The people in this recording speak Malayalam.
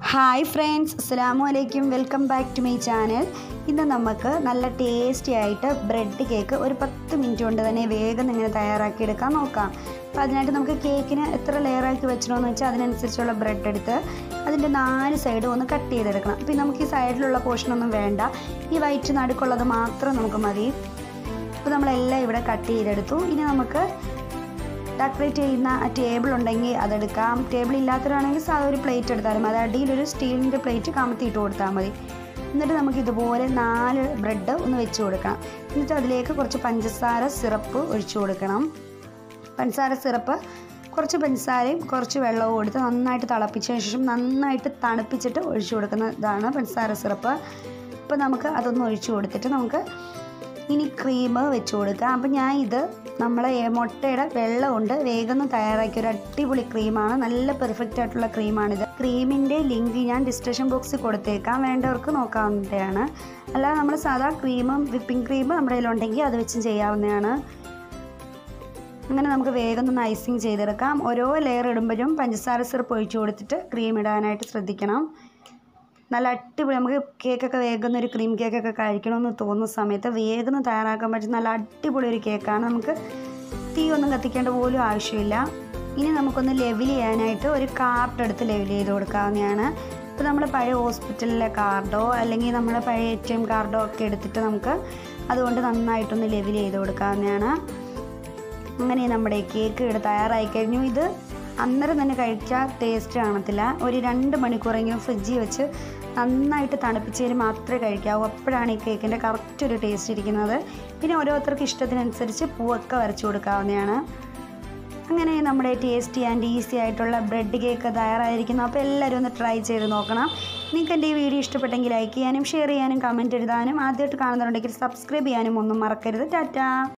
ഹായ് ഫ്രണ്ട്സ് അസ്സാം വലൈക്കും welcome back to my channel ഇന്ന് നമുക്ക് നല്ല ടേസ്റ്റി ആയിട്ട് ബ്രെഡ് കേക്ക് ഒരു പത്ത് മിനിറ്റ് കൊണ്ട് തന്നെ വേഗം ഇങ്ങനെ തയ്യാറാക്കി എടുക്കാൻ നോക്കാം അപ്പോൾ അതിനായിട്ട് നമുക്ക് കേക്കിന് എത്ര ലെയറാക്കി വെച്ചിടണമെന്ന് വെച്ചാൽ അതിനനുസരിച്ചുള്ള ബ്രെഡ് എടുത്ത് അതിൻ്റെ നാല് സൈഡും ഒന്ന് കട്ട് ചെയ്തെടുക്കണം അപ്പോൾ നമുക്ക് ഈ സൈഡിലുള്ള പോർഷനൊന്നും വേണ്ട ഈ വൈറ്റ് നടുക്കുള്ളത് മാത്രം നമുക്ക് മതി അപ്പോൾ നമ്മളെല്ലാം ഇവിടെ കട്ട് ചെയ്തെടുത്തു ഇനി നമുക്ക് ഡെക്കറേറ്റ് ചെയ്യുന്ന ആ ടേബിൾ ഉണ്ടെങ്കിൽ അതെടുക്കാം ടേബിൾ ഇല്ലാത്തവരാണെങ്കിൽ സാധാ ഒരു പ്ലേറ്റ് എടുത്താലും മതി അടിയിലൊരു സ്റ്റീലിൻ്റെ പ്ലേറ്റ് കമത്തിയിട്ട് കൊടുത്താൽ മതി എന്നിട്ട് നമുക്ക് ഇതുപോലെ നാല് ബ്രെഡ് ഒന്ന് വെച്ച് കൊടുക്കണം എന്നിട്ട് അതിലേക്ക് കുറച്ച് പഞ്ചസാര സിറപ്പ് ഒഴിച്ചു കൊടുക്കണം പഞ്ചസാര സിറപ്പ് കുറച്ച് പഞ്ചസാരയും കുറച്ച് വെള്ളവും കൊടുത്ത് നന്നായിട്ട് തിളപ്പിച്ചതിന് ശേഷം നന്നായിട്ട് തണുപ്പിച്ചിട്ട് ഒഴിച്ചു കൊടുക്കുന്നതാണ് പഞ്ചസാര സിറപ്പ് അപ്പോൾ നമുക്ക് അതൊന്ന് ഒഴിച്ചു കൊടുത്തിട്ട് നമുക്ക് ഇനി ക്രീം വെച്ച് കൊടുക്കാം അപ്പം ഞാൻ ഇത് നമ്മളെ മുട്ടയുടെ വെള്ളം കൊണ്ട് വേഗം ഒന്ന് തയ്യാറാക്കിയ ഒരു അടിപൊളി ക്രീമാണ് നല്ല പെർഫെക്റ്റ് ആയിട്ടുള്ള ക്രീമാണിത് ക്രീമിൻ്റെ ലിങ്ക് ഞാൻ ഡിസ്ക്രിപ്ഷൻ ബോക്സിൽ കൊടുത്തേക്കാം വേണ്ടവർക്ക് നോക്കാവുന്നതാണ് അല്ലാതെ നമ്മൾ സാധാ ക്രീമും വിപ്പിംഗ് ക്രീം നമ്മുടെ കയ്യിലുണ്ടെങ്കിൽ അത് വെച്ചും ചെയ്യാവുന്നതാണ് അങ്ങനെ നമുക്ക് വേഗം ഒന്ന് ഐസിങ് ചെയ്തെടുക്കാം ഓരോ ലെയർ ഇടുമ്പോഴും പഞ്ചസാര സിറപ്പ് ഒഴിച്ചു കൊടുത്തിട്ട് ക്രീം ഇടാനായിട്ട് ശ്രദ്ധിക്കണം നല്ല അടിപൊളി നമുക്ക് കേക്കൊക്കെ വേഗം ഒരു ക്രീം കേക്കൊക്കെ കഴിക്കണമെന്ന് തോന്നുന്ന സമയത്ത് വേഗം തയ്യാറാക്കാൻ പറ്റുന്ന നല്ല അടിപൊളി ഒരു കേക്കാണ് നമുക്ക് തീ ഒന്നും കത്തിക്കേണ്ട പോലും ആവശ്യമില്ല ഇനി നമുക്കൊന്ന് ലെവൽ ചെയ്യാനായിട്ട് ഒരു കാർഡ് എടുത്ത് ലെവൽ ചെയ്ത് കൊടുക്കാവുന്നതാണ് ഇപ്പോൾ നമ്മൾ പഴയ ഹോസ്പിറ്റലിലെ കാർഡോ അല്ലെങ്കിൽ നമ്മുടെ പഴയ എ ടി എം കാർഡോ ഒക്കെ എടുത്തിട്ട് നമുക്ക് അതുകൊണ്ട് നന്നായിട്ടൊന്ന് ലെവൽ ചെയ്ത് കൊടുക്കാവുന്നതാണ് അങ്ങനെ നമ്മുടെ കേക്ക് ഇവിടെ തയ്യാറായി കഴിഞ്ഞു ഇത് അന്നേരം തന്നെ കഴിച്ചാൽ ടേസ്റ്റ് കാണത്തില്ല ഒരു രണ്ട് മണിക്കൂറെങ്കിലും ഫ്രിഡ്ജിൽ വെച്ച് നന്നായിട്ട് തണുപ്പിച്ചതിന് മാത്രമേ കഴിക്കാവൂ അപ്പോഴാണ് ഈ കേക്കിൻ്റെ കറക്റ്റ് ഒരു ടേസ്റ്റ് ഇരിക്കുന്നത് പിന്നെ ഓരോരുത്തർക്ക് ഇഷ്ടത്തിനനുസരിച്ച് പൂവൊക്കെ വരച്ചു കൊടുക്കാവുന്നതാണ് അങ്ങനെ നമ്മുടെ ടേസ്റ്റി ആൻഡ് ഈസി ആയിട്ടുള്ള ബ്രെഡ് കേക്ക് തയ്യാറായിരിക്കുന്നു അപ്പോൾ എല്ലാവരും ഒന്ന് ട്രൈ ചെയ്ത് നോക്കണം നിങ്ങൾക്ക് എൻ്റെ ഈ വീഡിയോ ഇഷ്ടപ്പെട്ടെങ്കിൽ ലൈക്ക് ചെയ്യാനും ഷെയർ ചെയ്യാനും കമൻറ്റ് എഴുതാനും ആദ്യമായിട്ട് കാണുന്നുണ്ടെങ്കിൽ സബ്സ്ക്രൈബ് ചെയ്യാനും ഒന്നും മറക്കരുത് ടാറ്റാ